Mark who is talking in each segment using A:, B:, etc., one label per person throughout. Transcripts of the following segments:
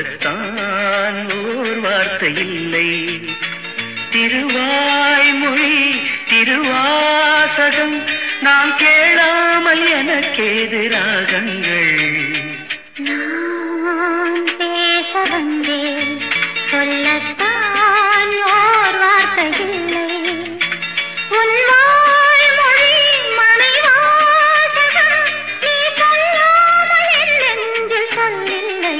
A: சொல்லத்தான் ஓர் வார்த்தை இல்லை திருவாய்மொழி திருவாசகம் நாம் கேளாமல் எனக்கேது ராகங்கள்
B: நான் பேச வந்தேன் சொல்லத்தான் ஓர் வார்த்தை இல்லை உன் வாய்மொழி மணிவாசகம் நீ சொல்லாமல் என் நெஞ்சில் சொல்லில்லை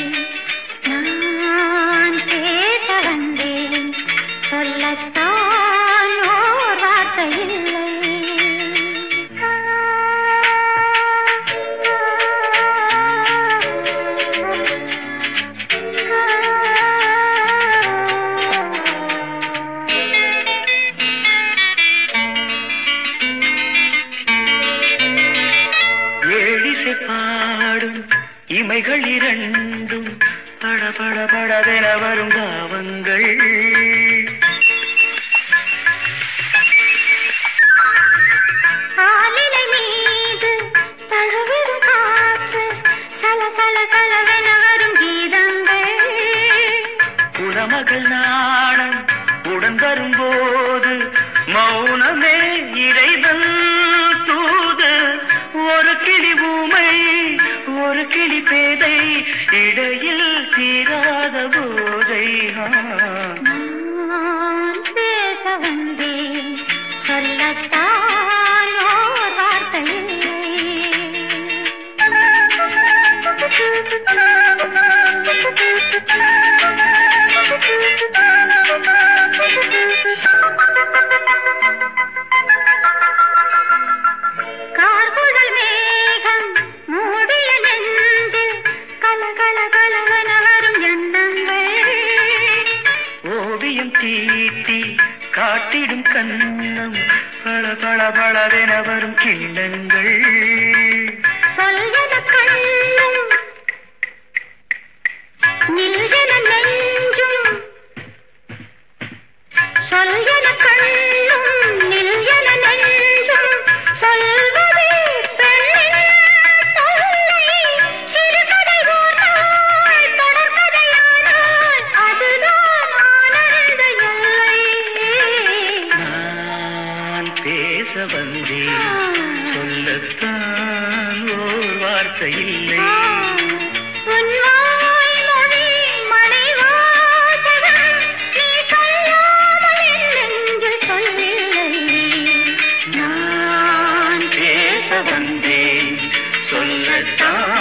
B: நான் பேச வந்தேன் சொல்லத்தான் ஓர் வார்த்தை
A: ஏழிசை பாடும் இமைகள் இரண்டும் பட பட படவென வரும் காவங்கள்
B: ஆலிலை மீது தழுவிடும் காற்று சல சல சலவென வரும் கீதங்கள்
A: குலமகள் நாணம் உடன் வரும்போது மௌனமே இறைவன் தூது ஒரு கிளி ஊமை ஒரு கிளி பேதை இடையில் தீராத போதை ஆ.
B: நான் பேச வந்தேன் சொல்லத்தான் ஓர் வார்த்தை கார்குழல் மேகம் மூடிய நெஞ்சில் கல கல கலவன வரும் எண்ணங்கள்
A: ஓவியம் தீட்டி காட்டிடும் கண்ணம் பள பள பளவென வரும் கிண்ணங்கள்
B: சொல்வத கண்ணும் நில்கன நெஞ்சும் சொல்வத கண்ணும் நில்கன நெஞ்சும் சொல்வதே பெண்ணின் தொல்லை. சிறுகதை ஓர் நாள் தொடர்கதையானால் அதுதான் ஆனந்த எல்லை.
A: நான் பேச வந்தேன் சொல்லத்தான் ஓர் வார்த்தை இல்லை
B: உன் வாய்மொழி மணிவாசகம் நீ சொல்லாமல் என் நெஞ்சில் சொல்லில்லை.
A: நான் பேச வந்தேன் சொல்லத்தான்